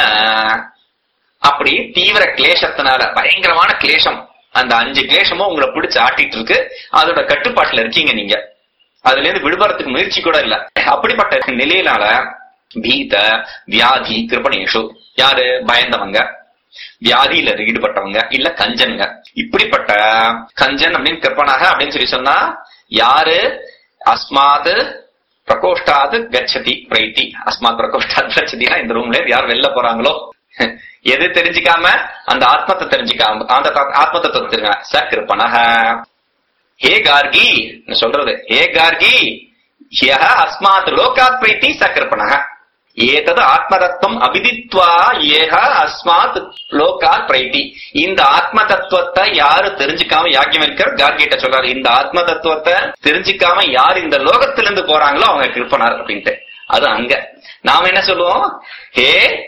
அப்படி தீவிர கிளேசத்தினால பயங்கரமான கிளேசம் அந்த அஞ்சு கிளேசமும் உங்களை பிடிச்சு ஆட்டிட்டு இருக்கு அதோட கட்டுப்பாட்டுல இருக்கீங்க நீங்க அதுல இருந்து விடுபடுறதுக்கு முயற்சி கூட இல்ல அப்படிப்பட்ட நிலையினால பீத வியாதி கிருபணேஷு யாரு பயந்தவங்க வியாதியில ஈடுபட்டவங்க இல்ல கஞ்சனுங்க இப்படிப்பட்ட கஞ்சன் அப்படின்னு கிருப்பனாக அப்படின்னு சொல்லி சொன்னா யாரு அஸ்மாத் பிரகோஷ்டாது கச்சதி பிரைத்தி அஸ்மாத் பிரகோஷ்டாத் கச்சதினா இந்த ரூம்ல இருந்து யார் வெளில போறாங்களோ எது தெரிஞ்சுக்காம அந்த ஆத்மத்தை தெரிஞ்சுக்காம அந்த தத்- ஆத்மத்தை தெரிஞ்சுங்க ச கிருப்பனக ஹே கார்கி நான் சொல்றது ஹே கார்கி யஹ அஸ்மாத் லோகாத் பிரைத்தி ச கிருப்பனக ஏதது ஆத்மதத்துவம் அபிதித்வா ஏக அஸ்மாத் லோகாத் பிரைத்தி இந்த ஆத்ம தத்துவத்தை யாரு தெரிஞ்சுக்காம யாக்கியமிருக்கர் கார்கிட்ட சொல்றாரு இந்த ஆத்ம தத்துவத்தை தெரிஞ்சுக்காம யார் இந்த லோகத்திலிருந்து போறாங்களோ அவங்க கிருப்பனார் அப்படின்ட்டு அது அங்க நாம என்ன சொல்லுவோம் ஹே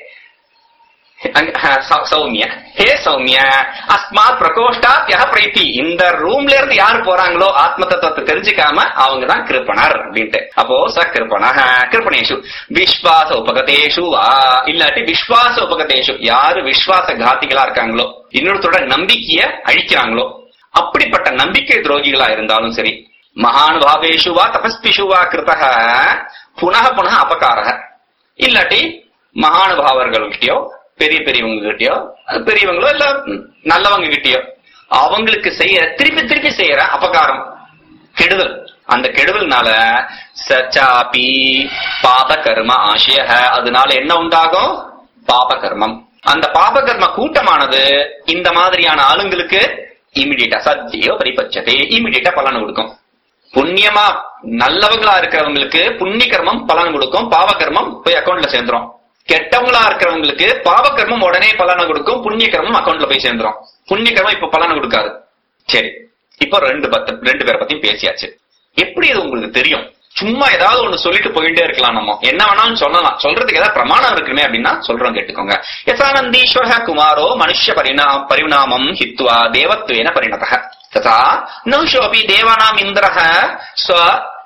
அங்க- அஹ் சௌ- சௌமிய ஹே சௌமிய அஸ்மாத் பிரகோஷ்டாத் யஹ பிரைத்தி இந்த ரூம்ல இருந்து யாரு போறாங்களோ ஆத்ம தத்துவத்தை தெரிஞ்சுக்காம அவங்க தான் கிருப்பனர் அப்படின்ட்டு அப்போ ச கிருப்பனக கிருப்பணேஷு விஸ்வாச உபகதேஷு வா இல்லாட்டி விஸ்வாச உபகதேஷு யாரு விஸ்வாச காத்திகளா இருக்காங்களோ இன்னொருத்தரோட நம்பிக்கைய அழிக்கிறாங்களோ அப்படிப்பட்ட நம்பிக்கை துரோகிகளா இருந்தாலும் சரி மகானுபாவேஷு வா தபஸ்பிஷு வா கிருத்தக புனக புனக அபகாரக இல்லாட்டி மகானுபாவர்கள்கிட்டயோ பெரிய பெரியவங்க கிட்டயோ அது பெரியவங்களோ இல்ல நல்லவங்க கிட்டயோ அவங்களுக்கு செய்ய திருப்பி திருப்பி செய்யற அபகாரம் கெடுதல் அந்த கெடுதல்னால சச்சாபி பாப கர்ம ஆசய அதனால என்ன உண்டாகும் பாப கர்மம் அந்த பாப கர்ம கூட்டமானது இந்த மாதிரியான ஆளுங்களுக்கு இமிடியேட்டா சத்தியோ பரிபட்சத்தை இமிடியேட்டா பலன் கொடுக்கும் புண்ணியமா நல்லவங்களா இருக்கிறவங்களுக்கு புண்ணிய கர்மம் பலன் கொடுக்கும் பாவ கர்மம் போய் அக்கௌண்ட்ல சேர்ந்துரும் கெட்டவங்களா இருக்கிறவங்களுக்கு பாவ கர்மம் உடனே பலனை கொடுக்கும் புண்ணிய கர்மம் அக்கௌண்ட்ல போய் சேர்ந்துரும் புண்ணிய கர்மம் இப்ப பலனை கொடுக்காது சரி இப்போ ரெண்டு பத்து ரெண்டு பேரை பத்தியும் பேசியாச்சு எப்படி இது உங்களுக்கு தெரியும் சும்மா ஏதாவது ஒண்ணு சொல்லிட்டு போயிட்டே இருக்கலாம் நம்ம என்ன வேணாலும் சொல்லலாம் சொல்றதுக்கு ஏதாவது பிரமாணம் இருக்குமே அப்படின்னா சொல்றோம் கேட்டுக்கோங்க யசானந்தீஸ்வர குமாரோ மனுஷ்ய பரிணா பரிணாமம் ஹித்வா தேவத்வேன பரிணதः ததா நுஷோபி தேவானாம் இந்திரः ஸ்வ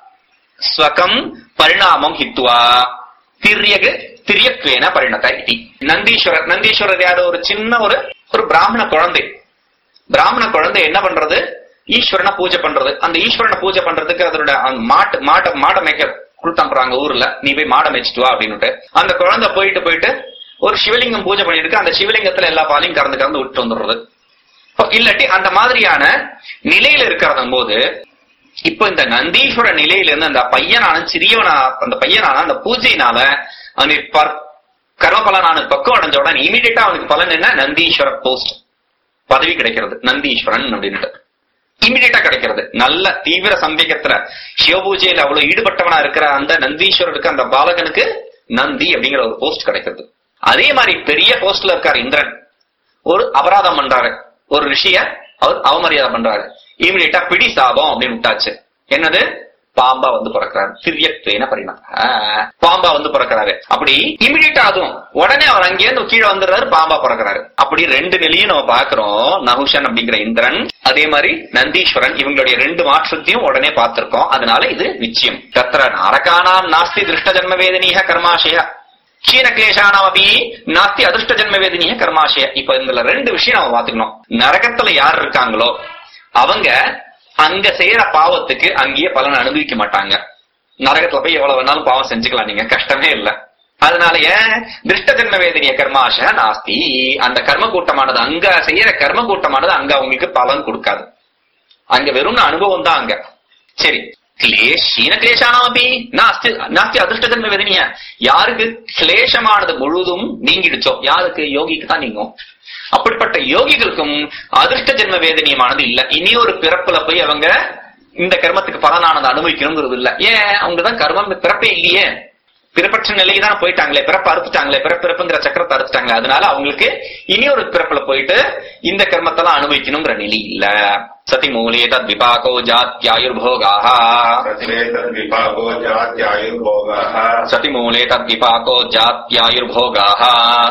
ஸ்வகம் பரிணாமம் ஹித்வா திரியகு திரியத்வேன பரிணத இதி நந்தீஸ்வரர் நந்தீஸ்வரர் யாரு ஒரு சின்ன ஒரு ஒரு பிராமண குழந்தை பிராமண குழந்தை என்ன பண்றது ஈஸ்வரனை பூஜை பண்றது அந்த ஈஸ்வரனை பூஜை பண்றதுக்கு அதோட அந்த மாட்டு மாட்டை மாடை மேய்க்க கொடுத்தாங்க ஊர்ல நீ போய் மாடை மேய்ச்சிட்டு வா அப்படின்னுட்டு அந்த குழந்தை போயிட்டு போயிட்டு ஒரு சிவலிங்கம் பூஜை பண்ணிட்டு இருக்கு அந்த சிவலிங்கத்துல எல்லா பாலையும் கறந்து கறந்து விட்டு வந்துடுறது இப்போ இல்லாட்டி அந்த மாதிரியான நிலையில இருக்கிறத போது இப்போ இந்த நந்தீஸ்வர நிலையில இருந்து அந்த பையனான சிறியவனா அந்த பையனான அந்த பூஜையினால அவனுக்கு பர்- கர்ம பலனான பக்குவம் அடைஞ்ச உடனே இமீடியட்டா அவனுக்கு பலன் என்ன நந்தீஸ்வர போஸ்ட் பதவி கிடைக்கிறது நந்தீஸ்வரன் அப்படின்ட்டு இமிடியேட்டா கிடைக்கிறது நல்ல தீவிர சந்தேகத்துல சிவபூஜையில அவ்வளவு ஈடுபட்டவனா இருக்கிற அந்த நந்தீஸ்வரருக்கு அந்த பாலகனுக்கு நந்தி அப்படிங்கிற ஒரு போஸ்ட் கிடைக்கிறது அதே மாதிரி பெரிய போஸ்ட்ல இருக்காரு இந்திரன் ஒரு அபராதம் பண்றாரு ஒரு ரிஷிய அவர் அவமரியாதை பண்றாரு இமிடியேட்டா பிடி சாபம் அப்படின்னு விட்டாச்சு என்னது பாம்பா வந்து பிறக்கிறாரு திரியத்வேன பரிணாம ஆஹ், பாம்பா வந்து பிறக்கிறாரு அப்படி இமிடியேட்டா அதுவும் உடனே அவர் அங்கேயிருந்து கீழே வந்துடுறாரு பாம்பா பிறக்கிறாரு அப்படி ரெண்டு நிலையும் நம்ம பாக்குறோம் நகுஷன் அப்படிங்கிற இந்திரன் அதே மாதிரி நந்தீஸ்வரன் இவங்களுடைய ரெண்டு மாற்றத்தையும் உடனே பார்த்திருக்கோம் அதனால இது நிச்சயம் தத்திர நாரகானாம் நாஸ்தி திருஷ்ட ஜன்ம வேதனீக கர்மாஷய க்ஷீண கிளேஷானாம் அப்படி நாஸ்தி அதிர்ஷ்ட ஜன்ம வேதனீக கர்மாஷய இப்ப இதுல ரெண்டு விஷயம் நம்ம பாத்துக்கணும் நரகத்துல யார் இருக்காங்களோ அவங்க அங்க செய்யற பாவத்துக்கு அங்கேயே பலன் அனுபவிக்க மாட்டாங்க நரகத்துல போய் எவ்வளவு வேணாலும் பாவம் செஞ்சுக்கலாம் நீங்க கஷ்டமே இல்ல அதனால ஏன் திருஷ்ட ஜன்ம வேதனிய கர்மாஷ நாஸ்தி அந்த கர்ம கூட்டமானது அங்க செய்யற கர்ம கூட்டமானது அங்க அவங்களுக்கு பலன் கொடுக்காது அங்க வெறும் அனுபவம் தான் அங்க சரி கிளேஷீன கிளேஷானாமபி நாஸ்தி நாஸ்தி அதிர்ஷ்ட ஜன்ம வேதனிய யாருக்கு கிளேஷமானது முழுதும் நீங்கிடுச்சோ யாருக்கு யோகிக்கு தான் நீங்கும் அப்படிப்பட்ட யோகிகளுக்கும் அதிர்ஷ்ட ஜென்ம வேதனியமானது இல்ல இனி ஒரு பிறப்புல போய் அவங்க இந்த கர்மத்துக்கு பலனானது அனுபவிக்கணுங்கிறது இல்ல ஏன் அவங்க தான் கர்மம் பிறப்பே இல்லையே பிறப்பற்ற நிலைக்கு தான் போயிட்டாங்களே பிறப்பு அறுத்துட்டாங்களே பிறப்பிறப்புங்கிற சக்கரத்தை அறுத்துட்டாங்களே அதனால அவங்களுக்கு இனி ஒரு பிறப்புல போயிட்டு இந்த கர்மத்தெல்லாம் அனுபவிக்கணுங்கிற நிலை இல்ல சதி மூலே தத் விபாகோ ஜாத்யாயுர்போகாக प्रतिवेतद्विभागो जात्यायुर्भोगः சதி மூலே தத் விபாகோ ஜாத்யாயுர்போகாக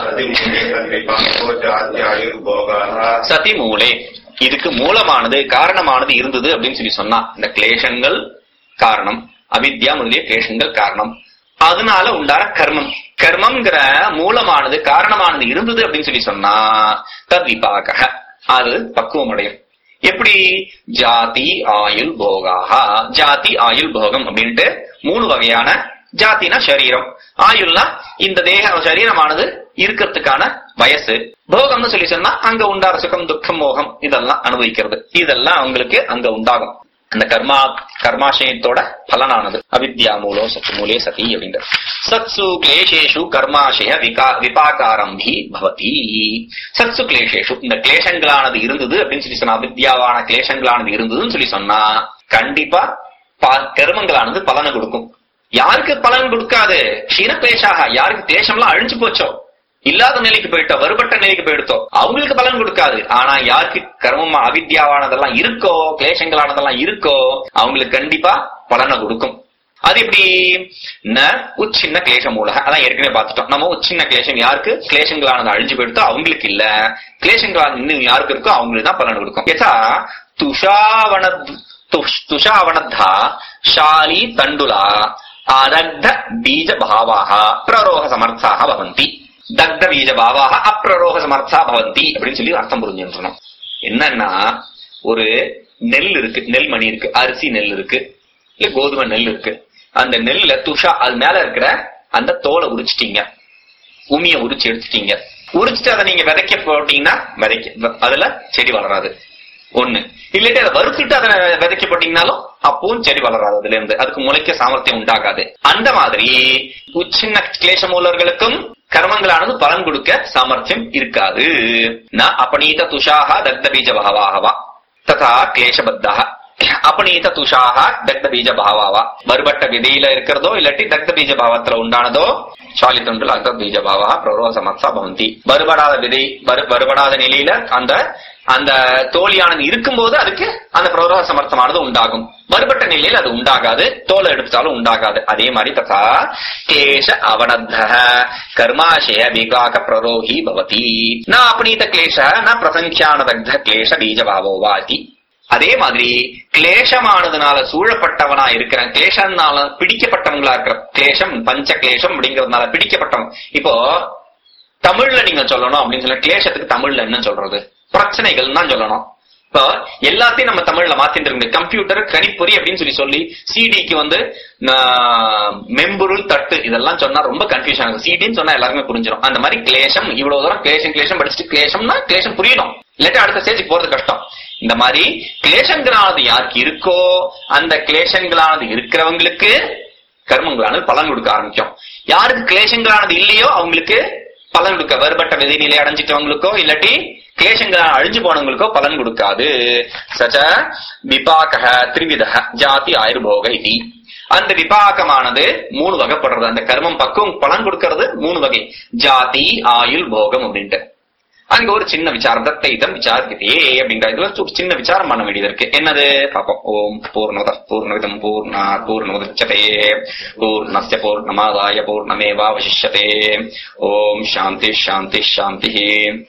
प्रतिवेतद्विभागो जात्यायुर्भोगः சதி மூலே இதுக்கு மூலமானது காரணமானது இருந்தது அப்படின்னு சொல்லி சொன்னா இந்த கிளேஷங்கள் காரணம் அவித்யா முதலிய கிளேஷங்கள் காரணம் அதனால உண்டான கர்மம் கர்மம்ங்கிற மூலமானது காரணமானது இருந்தது அப்படின்னு சொல்லி சொன்னா தத் விபாக அது பக்குவம் அடையும் எப்படி ஜாதி ஆயுள் போகாக ஜாதி ஆயுள் போகம் அப்படின்ட்டு மூணு வகையான ஜாதினா சரீரம் ஆயுள்னா இந்த தேக சரீரமானது இருக்கிறதுக்கான வயசு போகம்னு சொல்லி சொன்னா அங்க உண்டார சுகம் துக்கம் மோகம் இதெல்லாம் அனுபவிக்கிறது இதெல்லாம் அவங்களுக்கு அங்க உண்டாகும் அந்த கர்மா கர்மாசயத்தோட பலனானது அவித்யா மூலோ சத்து மூலே சதி அப்படின்றது சத்சு கிளேசேஷு கர்மாசய விகா விபாகாரம்பி பவதி சத்சு கிளேசேஷு இந்த கிளேசங்களானது இருந்தது அப்படின்னு சொல்லி சொன்னா அவித்யாவான கிளேசங்களானது இருந்ததுன்னு சொல்லி சொன்னா கண்டிப்பா ப- கர்மங்களானது பலனை கொடுக்கும் யாருக்கு பலன் கொடுக்காது க்ஷீண கிளேஷாக யாருக்கு கிளேசம்லாம் அழிஞ்சு போச்சோ இல்லாத நிலைக்கு போயிட்டோ வருபட்ட நிலைக்கு போயிடுத்தோ அவங்களுக்கு பலன் கொடுக்காது ஆனா யாருக்கு கர்மம் அவித்யாவானதெல்லாம் இருக்கோ கிளேசங்களானதெல்லாம் இருக்கோ அவங்களுக்கு கண்டிப்பா பலனை கொடுக்கும் அது எப்படி ந உச்சின்ன கிளேச மூலக அதான் ஏற்கனவே பார்த்துட்டோம் நம்ம உச்சின்ன கிளேசம் யாருக்கு கிளேசங்களானது அழிஞ்சு போயிடுத்தோ அவங்களுக்கு இல்ல கிளேசங்களானது இன்னும் யாருக்கு இருக்கோ அவங்களுக்கு தான் பலன் கொடுக்கும் யதா துஷாவண துஷ்- துஷாவணத்தா ஷாலி தண்டுலா அதக்த பீஜ பாவாக பிரரோக சமர்த்தாக பவந்தி தக்த பீஜ பாவாக அப்ரரோக சமர்த்தா பவந்தி அப்படின்னு சொல்லி அர்த்தம் புரிஞ்சுக்கணும் என்னன்னா ஒரு நெல் இருக்கு நெல் மணி இருக்கு அரிசி நெல் இருக்கு இல்ல கோதுமை நெல் இருக்கு அந்த நெல்ல துஷா அது மேல இருக்கிற அந்த தோலை உரிச்சிட்டீங்க உமிய உரிச்சு எடுத்துட்டீங்க உரிச்சிட்டு அதை நீங்க விதைக்க போட்டீங்கன்னா விதைக்க அதுல செடி வளராது ஒண்ணு இல்லாட்டி அதை வறுத்துட்டு அதை விதைக்க போட்டீங்கனாலும் அப்பவும் செடி வளராது அதுல இருந்து அதுக்கு முளைக்க சாமர்த்தியம் உண்டாகாது அந்த மாதிரி உச்சின்ன கிளேச மூலர்களுக்கும் கர்மங்களானது பலன் கொடுக்க சாமர்த்தியம் இருக்காது ந அபநீத துஷாக தக்த பீஜ பகவாகவா ததா கிளேசபத்தாக அபநீத துஷாக தக்த பீஜ பாவாவா வருபட்ட விதையில இருக்கிறதோ இல்லாட்டி தக்த பீஜ பாவத்துல உண்டானதோ சாலித்துண்டுல அக்த பீஜ பாவா பிரரோக சமத்சா பவந்தி வருபடாத விதை வரு- வருபடாத நிலையில அந்த அந்த தோழியானது இருக்கும்போது அதுக்கு அந்த பிரரோக சமர்த்தமானது உண்டாகும் வருபட்ட நிலையில் அது உண்டாகாது தோலை எடுத்தாலும் உண்டாகாது அதே மாதிரி ததா கிளேஷ அவனத்த கர்மாசய விகாக பிரரோகி பவதி ந அபநீத கிளேஷ ந பிரசங்கியானதக்த கிளேஷ பீஜபாவோ வாதி அதே மாதிரி கிளேசமானதுனால சூழப்பட்டவனா இருக்கிற கிளேசனால பிடிக்கப்பட்டவங்களா இருக்கிற கிளேசம் பஞ்ச கிளேசம் அப்படிங்கறதுனால பிடிக்கப்பட்டவன் இப்போ தமிழ்ல நீங்க சொல்லணும் அப்படின்னு சொல்ல கிளேசத்துக்கு தமிழ்ல என்ன சொல்றது பிரச்சனைகள் தான் சொல்லணும் இப்போ எல்லாத்தையும் நம்ம தமிழ்ல மாத்திட்டு இருக்கு கம்ப்யூட்டர் கணிப்பொறி அப்படின்னு சொல்லி சொல்லி சிடிக்கு வந்து ஆஹ், மென்பொருள் தட்டு இதெல்லாம் சொன்னா ரொம்ப கன்ஃபியூஷன் ஆகும் சிடின்னு சொன்னா எல்லாருமே புரிஞ்சிடும் அந்த மாதிரி கிளேசம் இவ்வளவு தூரம் கிளேசம் கிளேசம் படிச்சுட்டு கிளேசம்னா கிளேசம் புரியணும் இல்லாட்டி அடுத்த ஸ்டேஜுக்கு போறது கஷ்டம் இந்த மாதிரி கிளேசங்களானது யாருக்கு இருக்கோ அந்த கிளேசங்களானது இருக்கிறவங்களுக்கு கர்மங்களானது பலன் கொடுக்க ஆரம்பிக்கும் யாருக்கு கிளேசங்களானது இல்லையோ அவங்களுக்கு பலன் கொடுக்க வேறுபட்ட விதைநிலை அடைஞ்சிட்டவங்களுக்கோ இல்லாட்டி கிளேசங்களான அழிஞ்சு போனவங்களுக்கோ பலன் கொடுக்காது சச்ச விபாக திரிவித ஜாதி ஆயுர்போக இது அந்த விபாகமானது மூணு வகைப்படுறது அந்த கர்மம் பக்குவம் பலன் கொடுக்கிறது மூணு வகை ஜாதி ஆயுள் போகம் அப்படின்ட்டு அங்க ஒரு சின்ன விசாரம் தத்தை இதம் விசாரிக்கதே அப்படின்ற இதுல ஒரு சின்ன விசாரம் பண்ண வேண்டியது இருக்கு என்னது பாப்போம் ஓம் பூர்ணத பூர்ணவிதம் பூர்ணா பூர்ணமுதச்சதே பூர்ணஸ்ய பூர்ணமாதாய பூர்ணமேவாவசிஷ்யதே ஓம் சாந்தி சாந்தி சாந்தி